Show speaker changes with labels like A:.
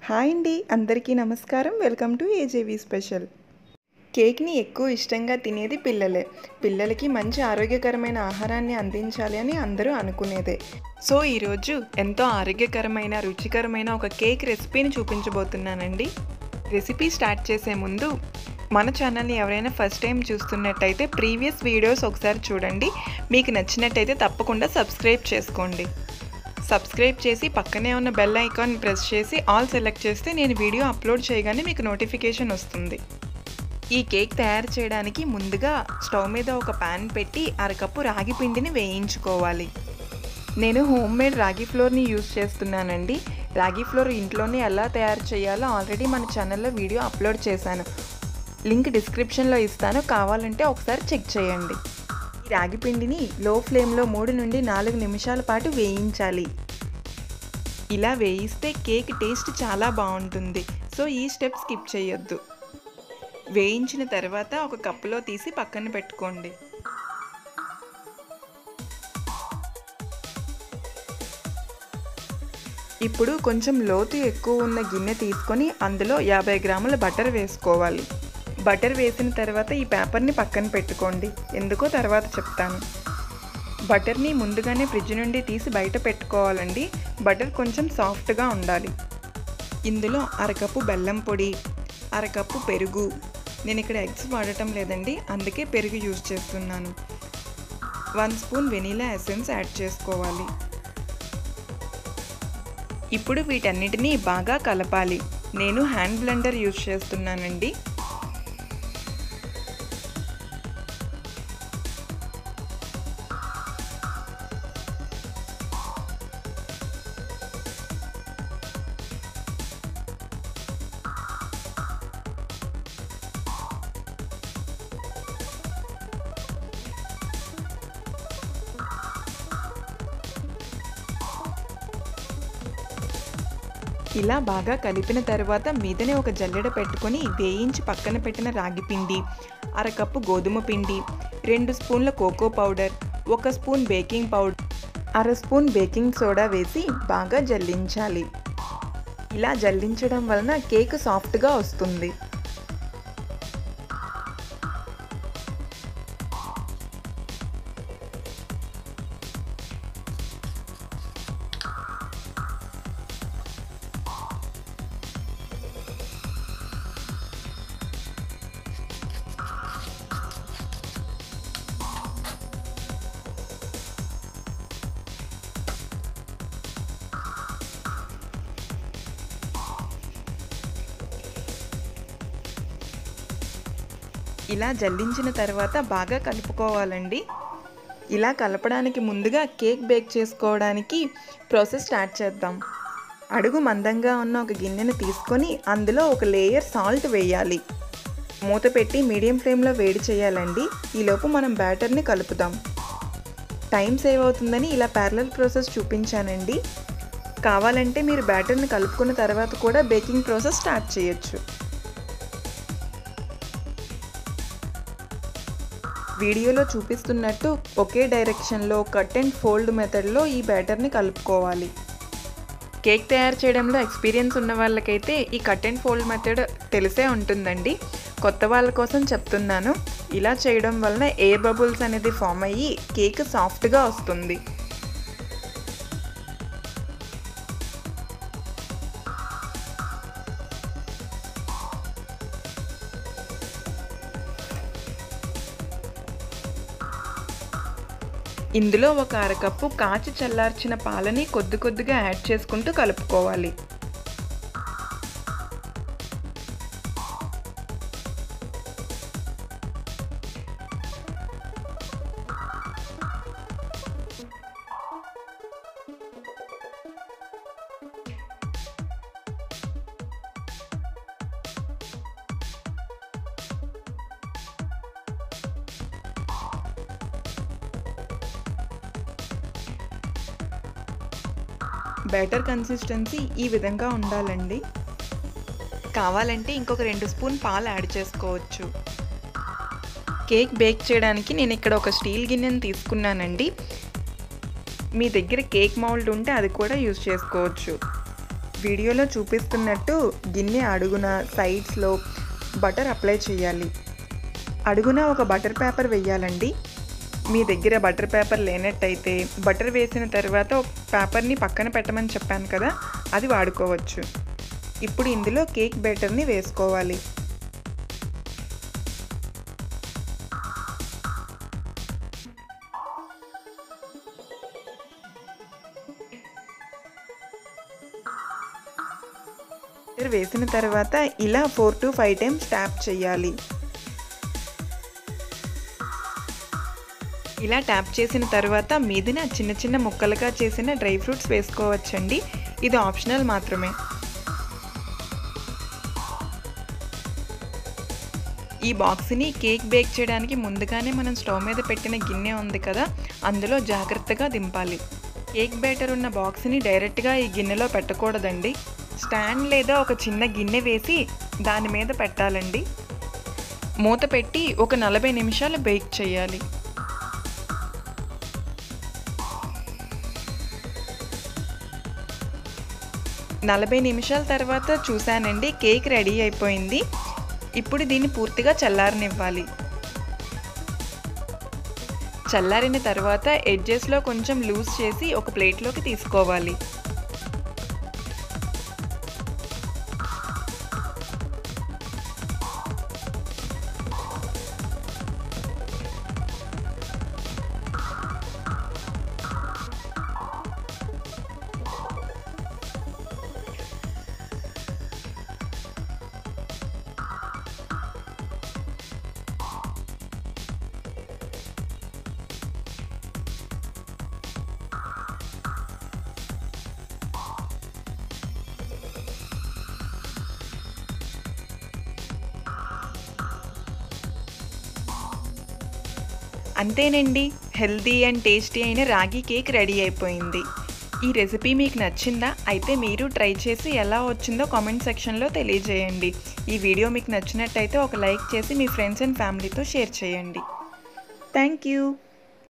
A: hi అండి అందరికీ నమస్కారం వెల్కమ్ టు ఏజేవి స్పెషల్ కేక్ని ఎక్కువ ఇష్టంగా తినేది పిల్లలే పిల్లలకి మంచి ఆరోగ్యకరమైన ఆహారాన్ని అందించాలి అని అందరూ అనుకునేదే సో ఈరోజు ఎంతో ఆరోగ్యకరమైన రుచికరమైన ఒక కేక్ రెసిపీని చూపించబోతున్నానండి రెసిపీ స్టార్ట్ చేసే ముందు మన ఛానల్ని ఎవరైనా ఫస్ట్ టైం చూస్తున్నట్టయితే ప్రీవియస్ వీడియోస్ ఒకసారి చూడండి మీకు నచ్చినట్టయితే తప్పకుండా సబ్స్క్రైబ్ చేసుకోండి సబ్స్క్రైబ్ చేసి పక్కనే ఉన్న బెల్ ఐకాన్ ప్రెస్ చేసి ఆల్ సెలెక్ట్ చేస్తే నేను వీడియో అప్లోడ్ చేయగానే మీకు నోటిఫికేషన్ వస్తుంది ఈ కేక్ తయారు చేయడానికి ముందుగా స్టవ్ మీద ఒక ప్యాన్ పెట్టి అరకప్పు రాగి పిండిని వేయించుకోవాలి నేను హోమ్ మేడ్ రాగి ఫ్లోర్ని యూజ్ చేస్తున్నానండి రాగి ఫ్లోర్ ఇంట్లోనే ఎలా తయారు చేయాలో ఆల్రెడీ మన ఛానల్లో వీడియో అప్లోడ్ చేశాను లింక్ డిస్క్రిప్షన్లో ఇస్తాను కావాలంటే ఒకసారి చెక్ చేయండి ఈ రాగి పిండిని లో ఫ్లేమ్లో మూడు నుండి నాలుగు నిమిషాల పాటు వేయించాలి ఇలా వేయిస్తే కేక్ టేస్ట్ చాలా బాగుంటుంది సో ఈ స్టెప్ స్కిప్ చేయొద్దు వేయించిన తర్వాత ఒక కప్పులో తీసి పక్కన పెట్టుకోండి ఇప్పుడు కొంచెం లోతు ఎక్కువ ఉన్న గిన్నె తీసుకొని అందులో యాభై గ్రాముల బటర్ వేసుకోవాలి బటర్ వేసిన తర్వాత ఈ పేపర్ని పక్కన పెట్టుకోండి ఎందుకో తర్వాత చెప్తాను బటర్ని ముందుగానే ఫ్రిడ్జ్ నుండి తీసి బయట పెట్టుకోవాలండి బటర్ కొంచెం సాఫ్ట్గా ఉండాలి ఇందులో అరకప్పు బెల్లం పొడి అరకప్పు పెరుగు నేను ఇక్కడ ఎగ్స్ వాడటం లేదండి అందుకే పెరుగు యూజ్ చేస్తున్నాను one spoon vanilla essence add చేసుకోవాలి ఇప్పుడు వీటన్నిటినీ బాగా కలపాలి నేను హ్యాండ్ బ్లెండర్ యూజ్ చేస్తున్నానండి ఇలా బాగా కలిపిన తర్వాత మీదనే ఒక జల్లెడ పెట్టుకొని వేయించి పక్కన పెట్టిన రాగి పిండి అరకప్పు గోధుమ పిండి రెండు స్పూన్ల కోకో పౌడర్ ఒక స్పూన్ బేకింగ్ పౌడర్ అర స్పూన్ బేకింగ్ సోడా వేసి బాగా జల్లించాలి ఇలా జల్లించడం వలన కేక్ సాఫ్ట్గా వస్తుంది ఇలా జల్లించిన తర్వాత బాగా కలుపుకోవాలండి ఇలా కలపడానికి ముందుగా కేక్ బేక్ చేసుకోవడానికి ప్రాసెస్ స్టార్ట్ చేద్దాం అడుగు మందంగా ఉన్న ఒక గిన్నెను తీసుకొని అందులో ఒక లేయర్ సాల్ట్ వేయాలి మూత పెట్టి మీడియం ఫ్లేమ్లో వేడి చేయాలండి ఈలోపు మనం బ్యాటర్ని కలుపుదాం టైం సేవ్ అవుతుందని ఇలా ప్యారలల్ ప్రాసెస్ చూపించానండి కావాలంటే మీరు బ్యాటర్ని కలుపుకున్న తర్వాత కూడా బేకింగ్ ప్రాసెస్ స్టార్ట్ చేయొచ్చు వీడియోలో చూపిస్తున్నట్టు ఒకే డైరెక్షన్లో కట్ అండ్ ఫోల్డ్ మెథడ్లో ఈ బ్యాటర్ని కలుపుకోవాలి కేక్ తయారు చేయడంలో ఎక్స్పీరియన్స్ ఉన్న వాళ్ళకైతే ఈ కట్ అండ్ ఫోల్డ్ మెథడ్ తెలిసే ఉంటుందండి కొత్త వాళ్ళ కోసం చెప్తున్నాను ఇలా చేయడం వలన ఎయిర్ బబుల్స్ అనేది ఫామ్ అయ్యి కేక్ సాఫ్ట్గా వస్తుంది ఇందులో ఒక అరకప్పు కాచి చల్లార్చిన పాలని కొద్ది కొద్దిగా యాడ్ చేసుకుంటూ కలుపుకోవాలి బ్యాటర్ కన్సిస్టెన్సీ ఈ విధంగా ఉండాలండి కావాలంటే ఇంకొక రెండు స్పూన్ పాలు యాడ్ చేసుకోవచ్చు కేక్ బేక్ చేయడానికి నేను ఇక్కడ ఒక స్టీల్ గిన్నెను తీసుకున్నానండి మీ దగ్గర కేక్ మౌల్డ్ ఉంటే అది కూడా యూజ్ చేసుకోవచ్చు వీడియోలో చూపిస్తున్నట్టు గిన్నె అడుగున సైడ్స్లో బటర్ అప్లై చేయాలి అడుగున ఒక బటర్ పేపర్ వేయాలండి మీ దగ్గర బటర్ పేపర్ లేనట్టయితే బటర్ వేసిన తర్వాత ఒక పేపర్ని పక్కన పెట్టమని చెప్పాను కదా అది వాడుకోవచ్చు ఇప్పుడు ఇందులో కేక్ బ్యాటర్ని వేసుకోవాలి వేసిన తర్వాత ఇలా four to five times tap చేయాలి ఇలా ట్యాప్ చేసిన తర్వాత మీదిన చిన్న చిన్న ముక్కలుగా చేసిన డ్రై ఫ్రూట్స్ వేసుకోవచ్చండి ఇది ఆప్షనల్ మాత్రమే ఈ బాక్స్ని కేక్ బేక్ చేయడానికి ముందుగానే మనం స్టవ్ మీద పెట్టిన గిన్నె ఉంది కదా అందులో జాగ్రత్తగా దింపాలి కేక్ బ్యాటర్ ఉన్న బాక్స్ని డైరెక్ట్గా ఈ గిన్నెలో పెట్టకూడదండి స్టాండ్ లేదా ఒక చిన్న గిన్నె వేసి దాని మీద పెట్టాలండి మూత పెట్టి ఒక నలభై నిమిషాలు బేక్ చేయాలి నలభై నిమిషాల తర్వాత చూశానండి కేక్ రెడీ అయిపోయింది ఇప్పుడు దీన్ని పూర్తిగా చల్లారనివ్వాలి చల్లారిన తర్వాత ఎడ్జెస్లో కొంచెం లూజ్ చేసి ఒక ప్లేట్లోకి తీసుకోవాలి అంతేనండి హెల్తీ అండ్ టేస్టీ అయిన రాగి కేక్ రెడీ అయిపోయింది ఈ రెసిపీ మీకు నచ్చిందా అయితే మీరు ట్రై చేసి ఎలా వచ్చిందో కామెంట్ సెక్షన్లో తెలియజేయండి ఈ వీడియో మీకు నచ్చినట్టయితే ఒక లైక్ చేసి మీ ఫ్రెండ్స్ అండ్ ఫ్యామిలీతో షేర్ చేయండి థ్యాంక్ యూ